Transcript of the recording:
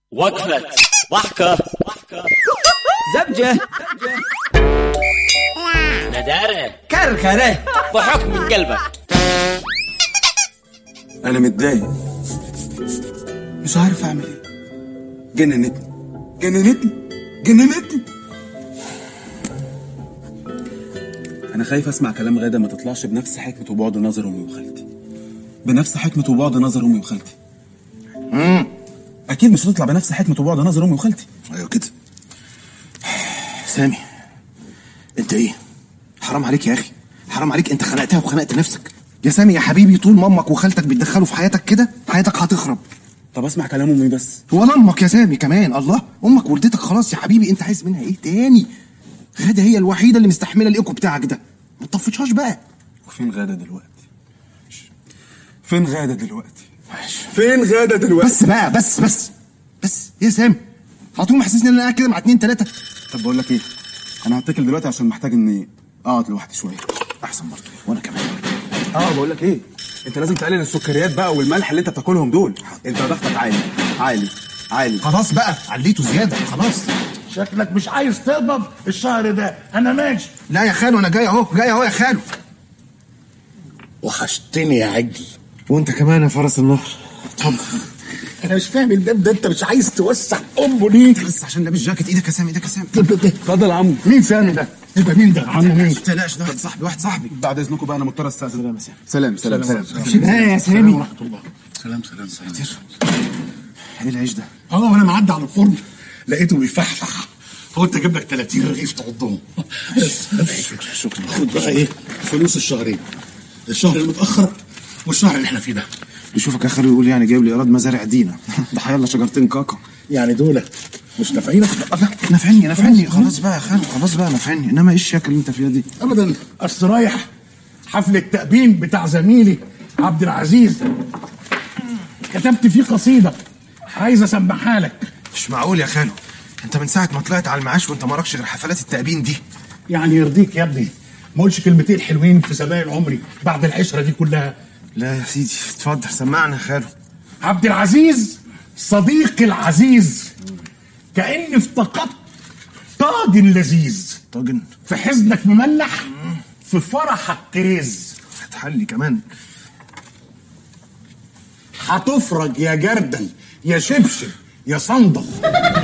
وقفة ضحكة زبجة ندارة كركرة ضحك من قلبك انا متضايق مش عارف اعمل ايه جننتني جننتني جننتني انا خايف اسمع كلام غاده ما تطلعش بنفس حكمه وبعد نظر امي وخالتي بنفس حكمه وبعد نظر امي وخالتي اكيد مش هتطلع بنفس حكمه وبعد نظر امي وخالتي ايوه كده سامي انت ايه حرام عليك يا اخي حرام عليك انت خنقتها وخنقت نفسك يا سامي يا حبيبي طول ما امك وخالتك بيتدخلوا في حياتك كده حياتك هتخرب طب اسمع كلام امي بس ولا امك يا سامي كمان الله امك ولدتك خلاص يا حبيبي انت عايز منها ايه تاني غاده هي الوحيده اللي مستحمله الايكو بتاعك ده ما تطفشهاش بقى وفين غاده دلوقتي فين غاده دلوقتي فين غاده دلوقتي بس بقى بس بس بس يا سامي على طول محسسني ان انا قاعد كده مع اتنين تلاته طب بقول لك ايه انا هتكل دلوقتي عشان محتاج اني اقعد لوحدي شويه احسن برضه وانا كمان اه بقول لك ايه انت لازم تقلل السكريات بقى والملح اللي انت بتاكلهم دول انت ضغطك عالي عالي عالي خلاص بقى عليته زياده خلاص شكلك مش عايز تقبض الشهر ده انا ماشي لا يا خالو انا جاي اهو جاي اهو يا خالو وحشتني يا عجل وانت كمان يا فرس النهر اتفضل انا مش فاهم الباب ده انت مش عايز توسع امه ليه بس عشان لابس جاكيت ايدك يا سامي ايدك يا سامي اتفضل يا عمو مين سامي ده؟ يبقى مين ده؟ عم مين؟ ما تقلقش ده واحد صاحبي واحد صاحبي بعد اذنكم بقى انا مضطر استاذن سلام سلام سلام ها يا سامي ورحمة الله سلام سلام سلام ايه العيش ده؟ اه وانا معدي على الفرن لقيته بيفحفح فقلت اجيب لك 30 رغيف تعضهم بس شكرا شكرا خد بقى ايه فلوس الشهرين الشهر المتاخر والشهر اللي احنا فيه ده يشوفك يا خالو يقول يعني جايب لي ايراد مزارع دينا ده حيلا شجرتين كاكا يعني دول مش نافعينك لا نفعني نفعني خلاص بقى يا خالو خلاص بقى نفعني انما ايه الشياكه اللي انت فيها دي؟ ابدا اصل رايح حفل التأبين بتاع زميلي عبد العزيز كتبت فيه قصيدة عايز اسمعها لك مش معقول يا خالو انت من ساعه ما طلعت على المعاش وانت مراكش غير حفلات التأبين دي يعني يرضيك يا ابني ما اقولش كلمتين حلوين في زمان عمري بعد العشرة دي كلها لا يا سيدي اتفضل سمعنا يا خالو عبد العزيز صديقي العزيز كأني افتقدت طاجن لذيذ طاجن في حزنك مملح في فرحك كريز هتحلي كمان هتفرج يا جردل يا شبشب يا صندل